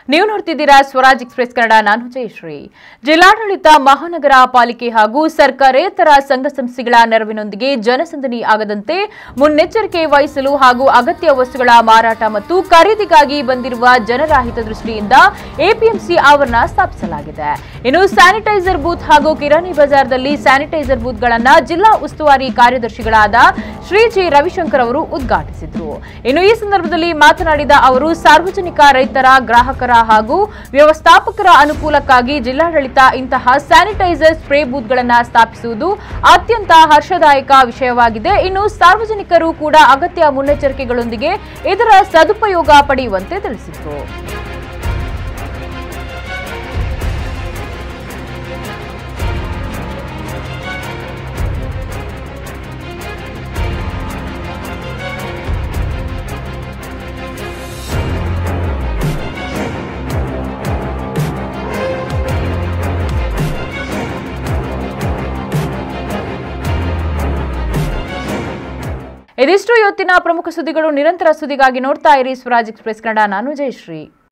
ನೀವು ನೋಡ್ತಿದ್ದೀರಾ ಸ್ವರಾಜ್ ಎಕ್ಸ್ಪ್ರೆಸ್ ಕನ್ನಡ ನಾನು ಜಯಶ್ರೀ ಜಿಲ್ಲಾಡಳಿತ ಮಹಾನಗರ ಪಾಲಿಕೆ ಹಾಗೂ ಸರ್ಕಾರೇತರ ಸಂಘ ಸಂಸ್ಥೆಗಳ ನೆರವಿನೊಂದಿಗೆ ಜನಸಂದಣಿ ಆಗದಂತೆ ಮುನ್ನೆಚ್ಚರಿಕೆ ವಹಿಸಲು ಹಾಗೂ ಅಗತ್ಯ ವಸ್ತುಗಳ ಮಾರಾಟ ಮತ್ತು ಖರೀದಿಗಾಗಿ ಬಂದಿರುವ ಜನರ ಹಿತದೃಷ್ಟಿಯಿಂದ ಎಪಿಎಂಸಿ ಆವರಣ ಸ್ಥಾಪಿಸಲಾಗಿದೆ ಇನ್ನು ಸ್ಯಾನಿಟೈಸರ್ ಬೂತ್ ಹಾಗೂ ಕಿರಾಣಿ ಬಜಾರ್ದಲ್ಲಿ ಸ್ಯಾನಿಟೈಸರ್ ಬೂತ್ಗಳನ್ನ ಜಿಲ್ಲಾ ಉಸ್ತುವಾರಿ ಕಾರ್ಯದರ್ಶಿಗಳಾದ ಶ್ರೀ ಜಿ ರವಿಶಂಕರ್ ಅವರು ಉದ್ಘಾಟಿಸಿದ್ರು ಇನ್ನು ಈ ಸಂದರ್ಭದಲ್ಲಿ ಮಾತನಾಡಿದ ಅವರು ಸಾರ್ವಜನಿಕ ರೈತರ ಗ್ರಾಹಕರ ಹಾಗೂ ವ್ಯವಸ್ಥಾಪಕರ ಅನುಕೂಲಕ್ಕಾಗಿ ಜಿಲ್ಲಾಡಳಿತ ಇಂತಹ ಸ್ಯಾನಿಟೈಸರ್ ಸ್ಪ್ರೇ ಬೂತ್ಗಳನ್ನು ಸ್ಥಾಪಿಸುವುದು ಅತ್ಯಂತ ಹರ್ಷದಾಯಕ ವಿಷಯವಾಗಿದೆ ಇನ್ನು ಸಾರ್ವಜನಿಕರು ಕೂಡ ಅಗತ್ಯ ಮುನ್ನೆಚ್ಚರಿಕೆಗಳೊಂದಿಗೆ ಇದರ ಸದುಪಯೋಗ ಪಡೆಯುವಂತೆ ತಿಳಿಸಿದರು ಇದಿಷ್ಟು ಇವತ್ತಿನ ಪ್ರಮುಖ ಸುದ್ದಿಗಳು ನಿರಂತರ ಸುದ್ದಿಗಾಗಿ ನೋಡ್ತಾ ಇರಿ ಸ್ವರಾಜ್ ಎಕ್ಸ್ಪ್ರೆಸ್ ಕನ್ನಡ ನಾನು ಜಯಶ್ರೀ